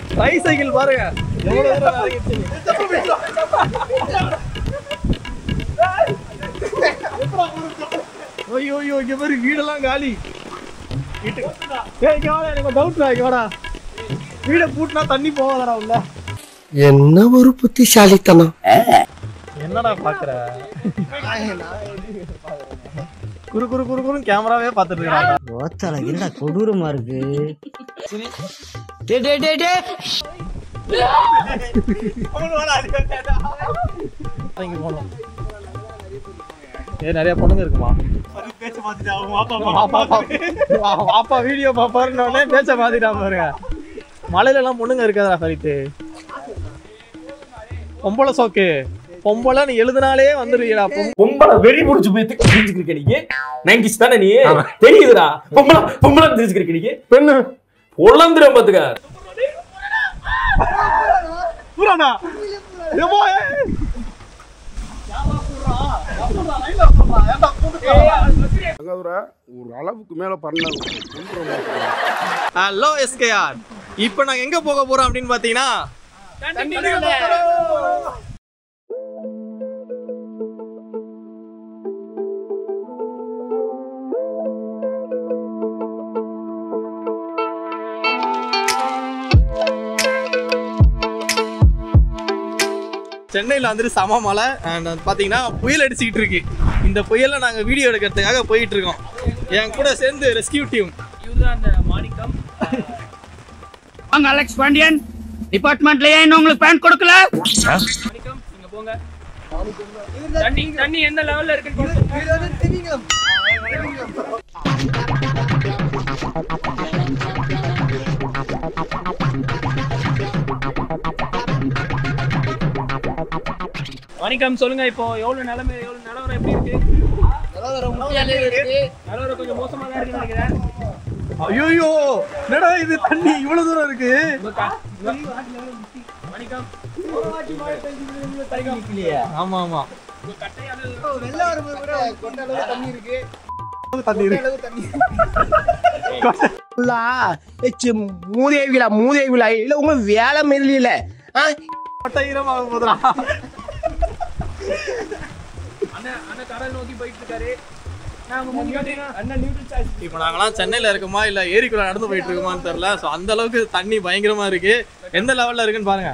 Try cycle பாருங்க எவ்வளவு தூரம் இறங்கிடுச்சு ஐயோ ஐயோ இங்க பாரு வீடெல்லாம் காலி வீட்டுக்கு ஏய் இங்க வாடா எனக்கு டவுட்ரா இங்க வாடா வீடை பூட்டினா தண்ணி போவாதடா உள்ள என்ன ஒரு புத்திசாலித்தனம் என்னடா பாக்குற குறு குறு குறு குறுன்னு கேமராவே பார்த்துட்டு இருக்காங்க ஓத்தல என்னடா கொடூரமா இருக்கு டே டே டே டே இங்க போனோம் ஏ நிறைய பொண்ணுங்க இருக்குமா பாப்பா, பாப்பா. பாப்பா வீடியோ பாப்பாருன்னே பேச்ச மாத்திட்டா பாருங்க மலையில எல்லாம் பொண்ணுங்க இருக்காதா ஃபரித்து பொம்பளை சோக்கு பொம்பளை நீ எழுதுனாலே வந்துருவீடா பொம் பொம்பளை வெறி முடிச்சு போய் தெரிஞ்சுக்கிருக்க நீங்க நைன்டிஸ் தானே நீ தெரியுதுடா பொம்பளை பொம்பளை தெரிஞ்சுக்கிருக்க நீங்க பெண்ணு பொழந்துரும் பாத்துக்க பூராடா ஏமா ஒரு அளவுக்கு மேல பண்ணாங்க ஹலோ எஸ்கேஆர் இப்போ நாங்க எங்க போக போறோம் அப்படின்னு பாத்தீங்கன்னா சென்னையில் வந்துட்டு சம மழை அண்ட் பார்த்தீங்கன்னா புயல் அடிச்சுக்கிட்டு இருக்கு இந்த புயலை நாங்கள் வீடியோ எடுக்கிறதுக்காக போயிட்டு இருக்கோம் என் கூட சேர்ந்து ரெஸ்கியூ டீம் வாங்க அலெக்ஸ் பாண்டியன் டிபார்ட்மெண்ட்ல ஏன் இன்னும் உங்களுக்கு பேன் கொடுக்கல தண்ணி தண்ணி எந்த லெவல்ல இருக்குன்னு வணிகம் சொல்லுங்க இப்போ எவ்வளவு நிலைமை எவ்வளவு நிலவரம் எப்படி இருக்கு நிலவரம் கொஞ்சம் மோசமா தான் இருக்குன்னு நினைக்கிறேன் ஐயோ என்னடா இது தண்ணி இவ்வளவு தூரம் இருக்கு வணிகம் ஆமா ஆமா மூதேவிலா மூதேவிலா இல்ல உங்க வேலை மெல்லில ஈரம் ஆக போதுடா அண்ணன் அண்ணன் கடல் நோக்கி போயிட்டு இருக்காரு நாங்க முன்னாடி அண்ணன் நியூட்ரல் சார்ஜ் இப்போ நாங்களாம் சென்னையில இருக்கோமா இல்ல ஏரிக்குள்ள நடந்து போயிட்டு இருக்கோமான்னு தெரியல ஸோ அந்த அளவுக்கு தண்ணி பயங்கரமா இருக்கு எந்த லெவல்ல இருக்குன்னு பாருங்க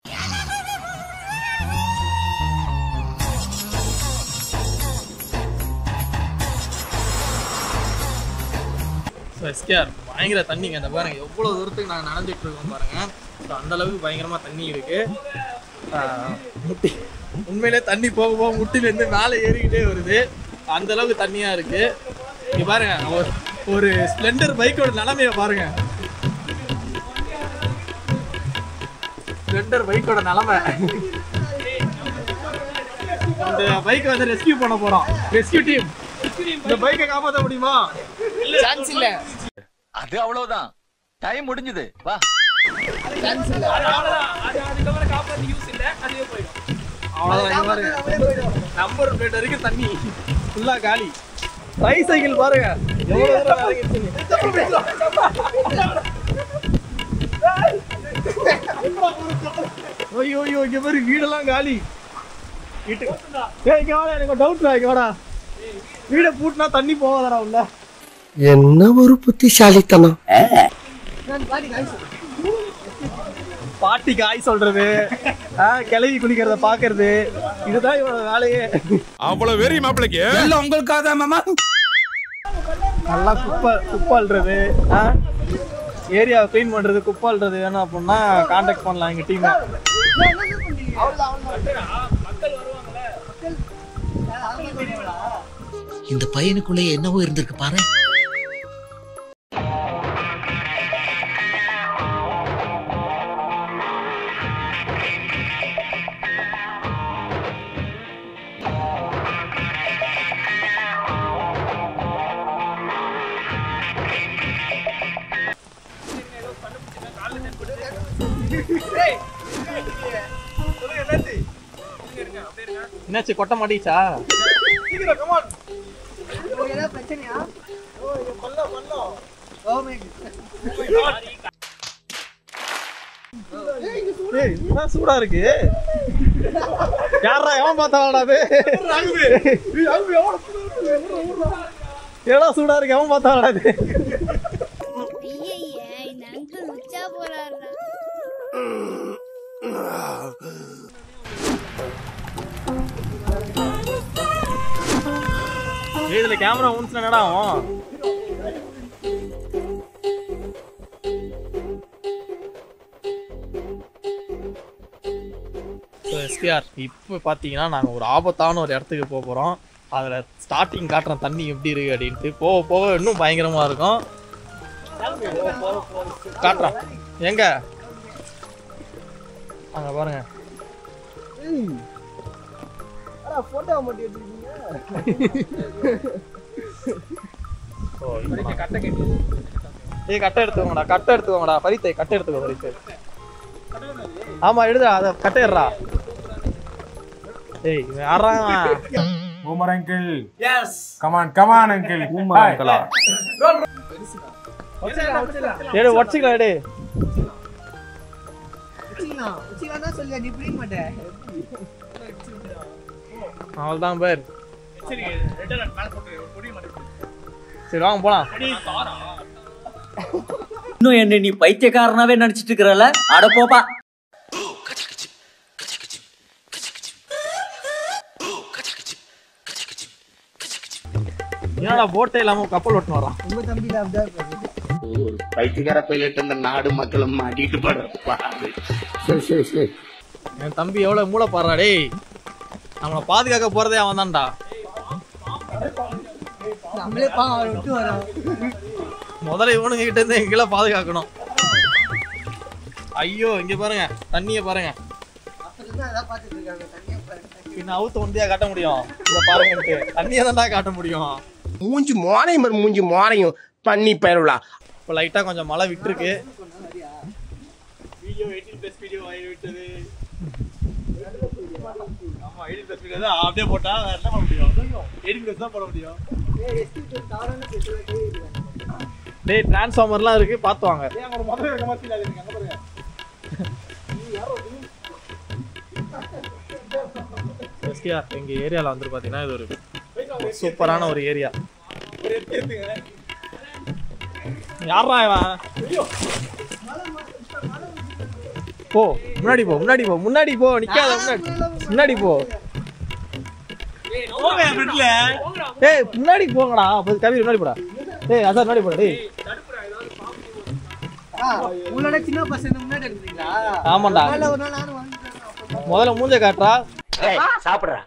ஸோ எஸ்கேஆர் பயங்கர தண்ணிங்க அந்த பாருங்க எவ்வளோ தூரத்துக்கு நாங்கள் நடந்துட்டு இருக்கோம் பாருங்க ஸோ அந்த அளவுக்கு பயங்கரமா தண்ணி இருக்கு ஆஹ், முட்டி உண்மையிலே தண்ணி போக போக முட்டிலேருந்து மேலே ஏறிக்கிட்டே வருது அந்த அளவுக்கு தண்ணியா இருக்கு இங்க பாருங்க ஒரு ஒரு ஸ்ப்ளெண்டர் பைக்கோட நிலைமைய பாருங்க ஸ்ப்ளெண்டர் பைக்கோட நிலைமை இந்த பைக்கை வந்து ரெஸ்கியூ பண்ண போறோம் ரெஸ்கியூ டீம் இந்த பைக்கை காப்பாற்ற முடியுமா அது அவ்வளவுதான் டைம் முடிஞ்சது வா அவ்வளவுதான் அது அதுக்கப்புறம் காப்பாத்தி யூஸ் இல்ல அதுவே போயிடும் அவ்வளவுதான் இங்க பாருங்க நம்பர் பிளேட் வரைக்கும் தண்ணி ஃபுல்லா காலி ட்ரை சைக்கிள் பாருங்க எவ்வளவு தூரம் இறங்கிடுச்சுன்னு. ஐயோ ஐயோ இங்க பாரு வீடெல்லாம் காலி வீட்டுக்கு ஏய் இங்க வாடா எனக்கு டவுட்ரா இங்க வாடா வீடை பூட்டினா தண்ணி போவாதடா உள்ள என்ன ஒரு புத்திசாலித்தனம் பாட்டிக்கு ஆய் சொல்றது ஆ, கிளவி குளிக்கிறத பாக்குறது இதுதான் இவனோட வேலையே அவ்வளவு வெறி மாப்பிளைக்கு உங்களுக்காக மாமா நல்லா குப்பை குப்பை அள்ளுறது ஆ ஏரியாவை க்ளீன் பண்றது குப்பை அள்ளுறது வேணும் அப்படின்னா காண்டாக்ட் பண்ணலாம் எங்க டீம் இந்த பையனுக்குள்ள என்னவோ இருந்திருக்கு பாரு என்னாச்சு கொட்ட மாட்டீச்சா ஏய் என்ன சூடா இருக்கு யாரா எவன் பார்த்தாடா அது ஏடா சூடா இருக்கு எவன் பார்த்தாடா அது ஏய், இதுல கேமரா ஊன்ஸ் என்னடா ஆகும் எஸ்கேஆர் இப்போ பார்த்தீங்கன்னா நாங்கள் ஒரு ஆபத்தான ஒரு இடத்துக்கு போக போகிறோம் அதில் ஸ்டார்டிங் காட்டுற தண்ணி எப்படி இருக்கு அப்படின்ட்டு போக போக இன்னும் பயங்கரமாக இருக்கும் காட்டுறோம் எங்க அங்கே பாருங்க போட்டோ மட்டும் எடுத்துருக்கீங்க ஏய் கட்டை எடுத்துக்கோங்கடா கட்டை எடுத்துக்கோங்கடா பரித்தை கட்டை எடுத்துக்கோ பரித்தை ஆமா எடுடா அத கட்டை எடுறா ஏய் இவன் யாரா இவன்? Boomer uncle yes come on come on uncle boomer அங்கிளா எடு உடச்சிக்கலாம் எடு வச்சுக்கலாம் வச்சுக்கலாம் தான் சொல்லியா நீ புரிய மாட்டேன் அவள்தான் பேர் சரி வாங்க போலாம் இன்னும் என்ன நீ பைத்தியக்காரனாவே நினைச்சிட்டு இருக்கிறல அட போப்பா என்னடா போட்டே இல்லாம கப்பல் ஓட்டுன்னு வரான் உங்க தம்பி தான் அப்படிதான் இருப்பாரு. ஒரு பைத்தியக்கார பைலட் இந்த நாடு மக்களும் மாட்டிட்டு படுறாரு சரி சரி சரி என் தம்பி எவ்வளவு மூளை பாடுறா டேய் நம்மளை பாதுகாக்க போறதே அவன் தான்டா நம்மளே பாங்க அவரை விட்டு வரோம் முதல்ல இவனுங்க கிட்ட இருந்து எங்களை பாதுகாக்கணும் ஐயோ இங்க பாருங்க தண்ணிய பாருங்க அப்பதான் அதான் பாத்துட்டு இருக்காங்க தனியா பாருங்க பின்ன அவுத்து ஒண்டியா காட்ட முடியும் இத பாருங்க தண்ணியை தான்டா காட்ட முடியும் மூஞ்சி மோனையும் பாரு, மூஞ்சி மோனையும் பண்ணி பயிரலாம் இப்போ லைட்டா கொஞ்சம் மழை விட்டுருக்கு வீடியோ எயிட்டீன் பிளஸ் வீடியோ விட்டது ஆமா எயிட்டீன் பிளஸ் வீடியோ தான் அப்படியே போட்டா வேற என்ன பண்ண முடியும் எயிட்டீன் பிளஸ் தான் போட முடியும் டேய் டிரான்ஸ்ஃபார்மர்லாம் இருக்கு பார்த்து வாங்க எஸ்கேஆர் எங்க ஏரியால வந்து பாத்தீங்கன்னா இது ஒரு சூப்பரான ஒரு ஏரியா யாரா இவன் போ முன்னாடி போ முன்னாடி போ முன்னாடி போ நிக்காத முன்னாடி முன்னாடி போ ஏய் முன்னாடி போங்கடா அப்ப கவி முன்னாடி போடா ஏய் அதான் முன்னாடி போடா டேய் உங்களோட சின்ன பசங்க முன்னாடி எடுக்கிறீங்களா ஆமாண்டா அதனால ஒரு நாள் நானும் வாங்கிட்டு முதல்ல மூஞ்ச காட்டுறா சாப்பிடுறா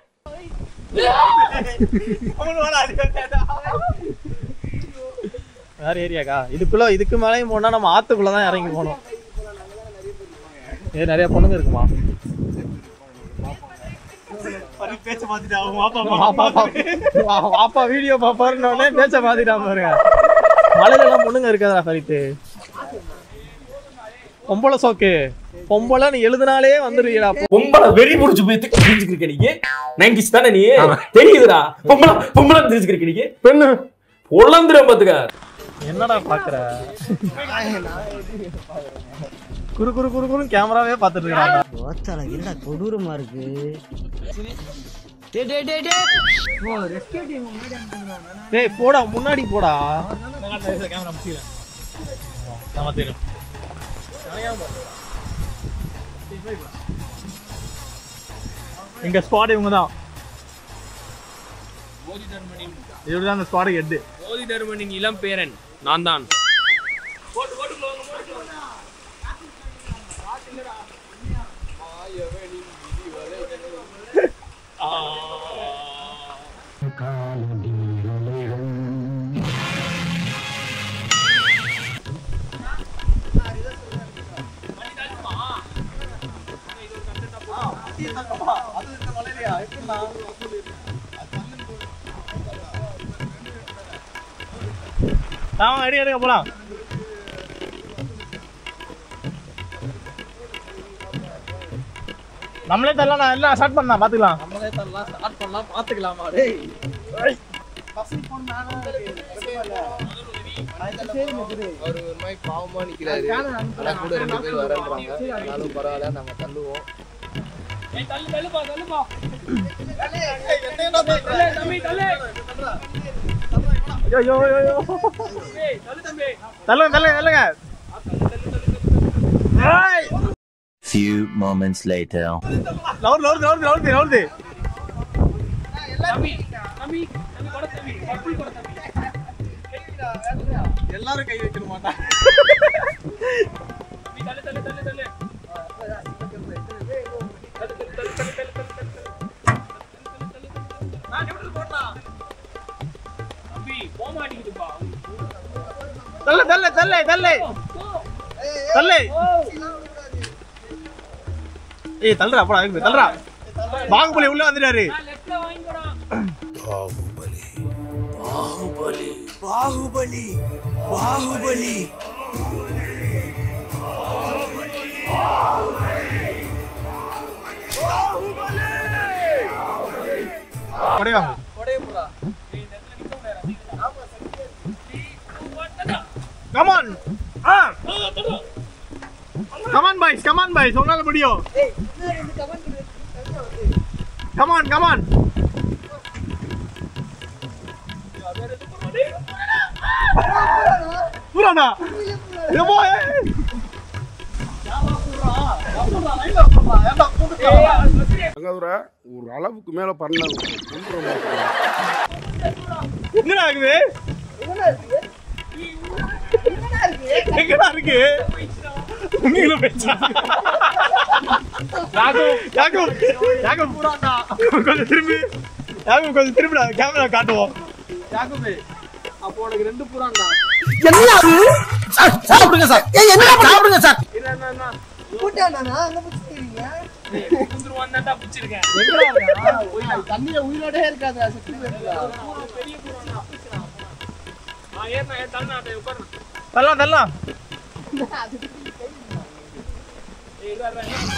வேற ஏரியாக்கா இதுக்குள்ள இதுக்கு மேலேயும் போனா நம்ம ஆத்துக்குள்ள தான் இறங்கி போகணும் ஏ நிறைய பொண்ணுங்க இருக்குமா வாப்பா வீடியோ பாப்பாருன்னு பேச்ச மாத்திட்டா பாருங்க மலையில எல்லாம் பொண்ணுங்க இருக்காதா ஃபரித்து பொம்பளை சோக்கு பொம்பளைன்னு எழுதுனாலே வந்துருவீடா பொம்பளை வெறி முடிச்சு போய் தெரிஞ்சுக்கிருக்க நீங்க நைன்டிஸ் தானே நீ தெரியுதுடா பொம்பளை பொம்பளை தெரிஞ்சுக்கிருக்க நீங்க பெண்ணு பொழந்துடும் பாத்துக்க என்னடா பாக்குற குறு குறு குறு குறு கேமராவே பாத்துட்டு இருக்காங்க ஓத்தால என்னடா கொடூரமா இருக்கு டேய் போடா முன்னாடி போடா ஆமா தெரியும் எங்க ஸ்குவாட் இவங்க தான் இதுதான் அந்த ஸ்குவாடுக்கு எட்டு போதி தர்மனின் இளம் பேரன் நான் தான் ஆமா அடி எடுக்க போலாம் நம்மளே தரலாம் நான் எல்லாம் ஸ்டார்ட் பண்ணலாம் பாத்துக்கலாம் நம்மளே தரலாம் ஸ்டார்ட் பண்ணலாம் பாத்துக்கலாமா டேய் அவர் ஒரு மாதிரி பாவமா நிக்கிறாரு ஆனா கூட ரெண்டு பேர் வரன்றாங்க ஆனாலும் பரவாயில்ல நாங்க தள்ளுவோம் ஏய், தள்ளு, தள்ளுப்பா, தள்ளுப்பா. தள்ளு, தம்பி, தள்ளு. ஏய், தள்ளு, தம்பி. தள்ளுங்க தள்ளுங்க தள்ளுங்க Few moments later. லவுர் லவுர் லவுர் லவுர் லவுர் தம்பி, தம்பி, தம்பி, கொடை தம்பி, பப்புள் கொடை தம்பி. எல்லாரும் கை வைக்க மாட்டாங்க தம்பி, தள்ளு, தள்ளு, தள்ளு, தள்ளு. தள்ளு, தள்ளு, தள்ளு, தள்ளு, தள்ளு, தள்ளு, தள்ளு. நான் எப்படி போடலாம்? தம்பி, போக மாட்டேங்குதுப்பா. தள்ளு தள்ளு தள்ளு தள்ளு தள்ளு ஏய் தள்ளுடா போடா இருக்கு தள்ளுடா பாகுபலி உள்ள வந்துட்டாரு நான் லெஃப்ட்ல வாங்கிக்கோடா. கொடைவாங்க கமான் ஆ கமான் பாய்ஸ் கமான் பாய்ஸ் உங்களால முடியும் கமான் கமான் புறாடா எவ்வளோ தங்கதுரை ஒரு அளவுக்கு மேல பண்ண என்னடா ஆகுது எங்கடா இருக்கு நீங்களும் பேசா யாக்கும் யாக்கும் யாக்கும் கொஞ்சம் திரும்பி யாக்கும் கொஞ்சம் திரும்பிடா கேமரா காட்டுவோம் யாக்குமே அப்போ உனக்கு ரெண்டு புறாண்டா சாப்பிடுங்க சார் என்ன சாப்பிடுங்க சார் பூந்துருவான்னு தான்டா பிடிச்சிருக்கேன். தண்ணியில உயிரோட இருக்காது செத்து போயிருக்கா பெரிய பூரான்டா. ஆ, ஏறுண்ணா, ஏறு, தள்ளுண்ணா, அப்படியே உட்காருண்ணா. தள்ளலாம் தள்ளலாம் ஏய், இரு, இரு, இரு.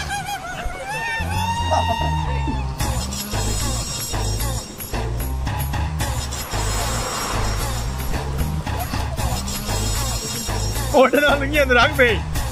உடனே இங்கே அந்த ராகுபே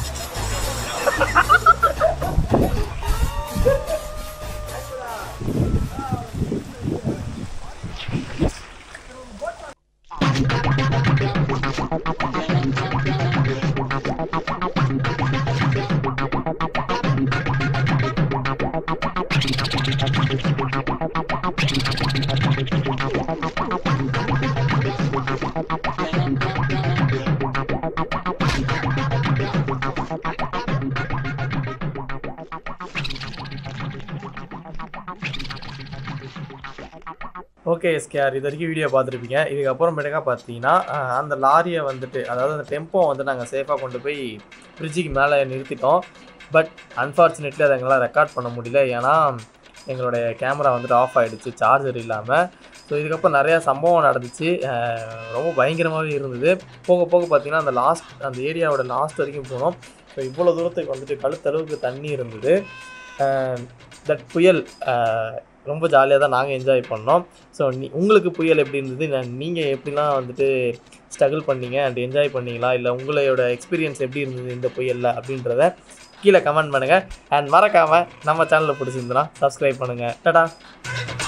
ஓகே எஸ்கேஆர் இது வரைக்கும் வீடியோ பார்த்துருப்பீங்க இதுக்கப்புறமேட்டுக்கா பார்த்தீங்கன்னா அஹ், அந்த லாரியை வந்துட்டு அதாவது அந்த டெம்போ வந்து நாங்கள் சேஃபாக கொண்டு போய் ஃப்ரிட்ஜுக்கு மேலே நிறுத்திட்டோம் பட் அன்ஃபார்ச்சுனேட்லி அதை எங்களால் ரெக்கார்ட் பண்ண முடியல ஏன்னா எங்களுடைய கேமரா வந்துட்டு ஆஃப் ஆகிடுச்சு சார்ஜர் இல்லாமல் ஸோ இதுக்கப்புறம் நிறையா சம்பவம் நடந்துச்சு அஹ், ரொம்ப பயங்கரமாகவே இருந்தது போக போக பார்த்தீங்கன்னா அந்த லாஸ்ட் அந்த ஏரியாவோட லாஸ்ட் வரைக்கும் போனோம் ஸோ இவ்வளோ தூரத்துக்கு வந்துட்டு கழுத்தளவுக்கு தண்ணி இருந்தது தட் புயல் அஹ், ரொம்ப ஜாலியாக தான் நாங்கள் என்ஜாய் பண்ணோம் ஸோ நீ உங்களுக்கு புயல் எப்படி இருந்தது நீங்கள் எப்படிலாம் வந்துட்டு ஸ்ட்ரகிள் பண்ணீங்க அண்ட் என்ஜாய் பண்ணீங்களா இல்லை உங்களோட எக்ஸ்பீரியன்ஸ் எப்படி இருந்தது இந்த புயலில் அப்படின்றத கீழே கமெண்ட் பண்ணுங்கள் அண்ட் மறக்காமல் நம்ம சேனலை பிடிச்சிருந்தனா சப்ஸ்கிரைப் பண்ணுங்கள் டடா